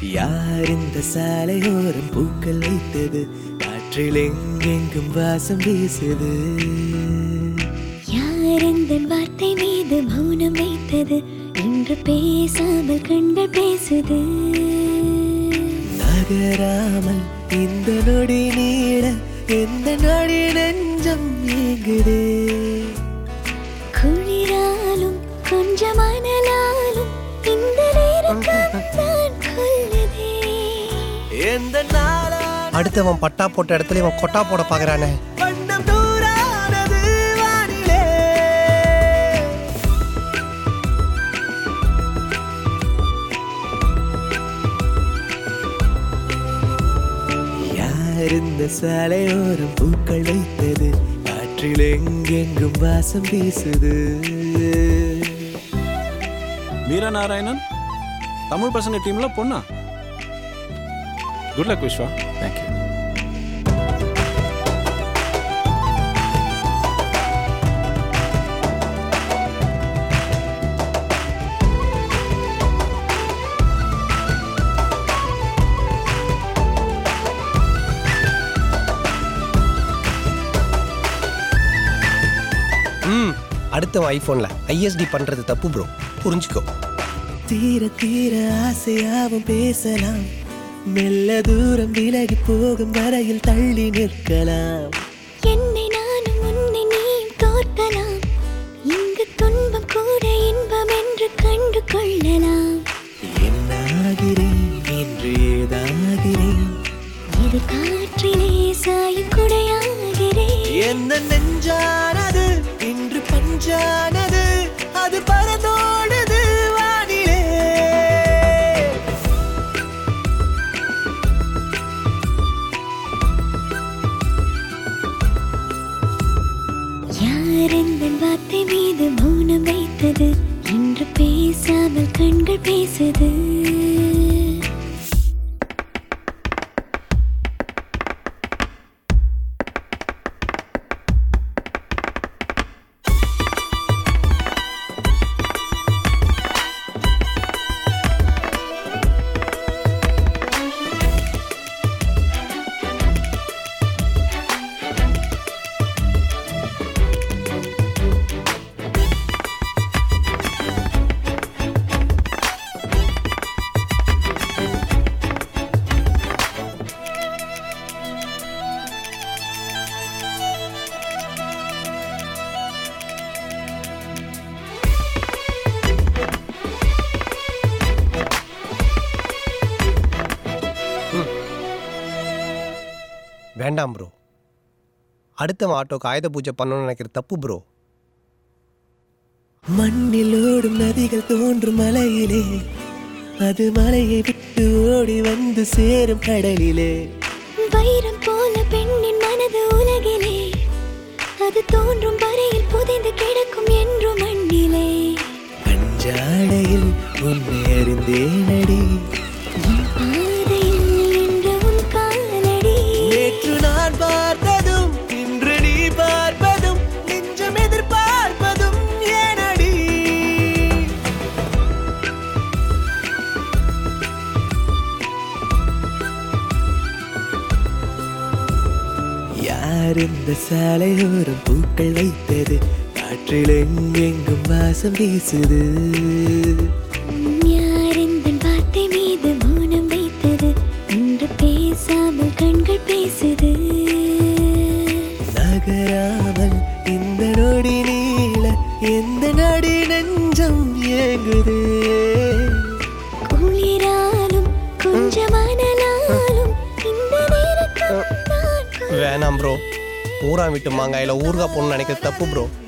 யார் இந்த சாலையோரம் பூக்கள் வைத்தது காற்றில் எங்கெங்கும் வாசம் வீசுது யார் இந்த வார்த்தை மீது மௌனம் வைத்தது இன்று பேசாமல் கண்கள் பேசுது நகராமல் இந்த நொடி நீள எந்த நொடி நெஞ்சம் ஏங்குதே குளிராலும் கொஞ்சம் அனலாலும் இந்த நேரம் தான் கொள்ளுதே எந்த நாளான அடுத்தவன் பட்டா போட்ட இடத்துல இவன் கொட்டா போட பாக்குறானே வண்ணம் தூரானது வானிலே யார் இந்த சாலையோரம் பூக்கள் வைத்தது காற்றில் எங்கெங்கும் வாசம் வீசுது மீரா நாராயணன் தமிழ் பசங்க டீம்ல பொண்ணா குட் லக் விஸ்வா தேங்க்யூ ம் அடுத்தவன் ஐஃபோன்ல ஐஎஸ்டி பண்றது தப்பு ப்ரோ புரிஞ்சுக்கோ தீர தீர ஆசையாவும் பேசலாம் மெல்ல தூரம் விலகி போகும் வரையில் தள்ளி நிற்கலாம் என்னை நானும் உன்னை நீயும் தோற்கலாம் இங்கு துன்பம் கூட இன்பம் என்று கண்டு கொள்ளலாம் என்னாகிறேன் இன்று ஏதாகிறேன் இது காற்றிலே சாயும் குடையாகிறேன் எந்த நெஞ்சானது இன்று பஞ்சானது அது பறந்தோடுது வானிலே யார் இந்த வார்த்தை மீது மௌனம் வைத்தது இன்று பேசாமல் கண்கள் பேசுது வேண்டாம் ப்ரோ அடுத்தவன் ஆட்டோக்கு ஆயுத பூஜை பண்ணணும்னு நினைக்கிற தப்பு ப்ரோ மண்ணில் ஓடும் நதிகள் தோன்றும் மலையிலே அது மலையை விட்டு ஓடி வந்து சேரும் கடலிலே வைரம் போல பெண்ணின் மனது உலகிலே அது தோன்றும் வரையில் புதைந்து கிடக்கும் என்றும் மண்ணிலே பஞ்சாடையில் உன்னை அறிந்தேனடி என் பாதையில் நின்ற உன் காலடி நேற்று நான் பார்த்ததும் இன்று நீ பார்ப்பதும் நெஞ்சம் எதிர்பார்ப்பதும் ஏனடி யார் இந்த சாலையோரம் பூக்கள் வைத்தது காற்றில் எங்கெங்கும் வாசம் வீசுது யார் இந்த வார்த்தை மீது மௌனம் வைத்தது இன்று பேசாமல் கண்கள் பேசுது நகராமல் இந்த நொடி நீள எந்த நடி நெஞ்சம் ஏங்குது குளிராலும் கொஞ்சம் அனலாலும் இந்த நேரத்தில் நான் வேணாம் ப்ரோ ஊரா விட்டு மாங்காயில ஊறுகாய் போடணும்னு நினைக்கிறது தப்பு ப்ரோ